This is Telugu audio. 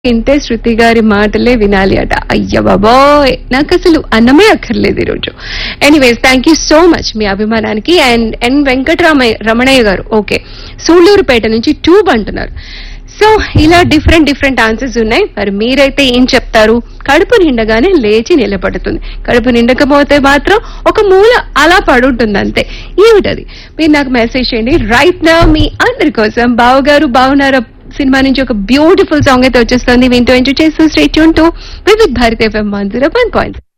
వింటే శృతి గారి మాటలే వినాలి అట అయ్య బాబోయ్ నాకు అసలు అన్నమే అక్కర్లేదు ఈరోజు anyways thank you so much మీ అభిమానానికి అండ్ ఎన్ వెంకటరామయ్య రమణయ్య గారు ఓకే సూళ్లూరుపేట నుంచి ట్యూబ్ అంటున్నారు సో ఇలా డిఫరెంట్ డిఫరెంట్ ఆన్సర్స్ ఉన్నాయి మరి మీరైతే ఏం చెప్తారు కడుపు నిండగానే లేచి నిలబడుతుంది కడుపు నిండకపోతే మాత్రం ఒక మూల అలా పడుంటుంది అంతే ఏమిటది మీరు నాకు మెసేజ్ చేయండి రైట్ నా మీ అందరి కోసం బావగారు బావున్నారా సినిమా నుంచి ఒక బ్యూటిఫుల్ సాంగ్ అయితే వచ్చేస్తుంది వింటూ ఎంజాయ్ చేస్తూ stay tuned to Vividh Bharat FM one zero one point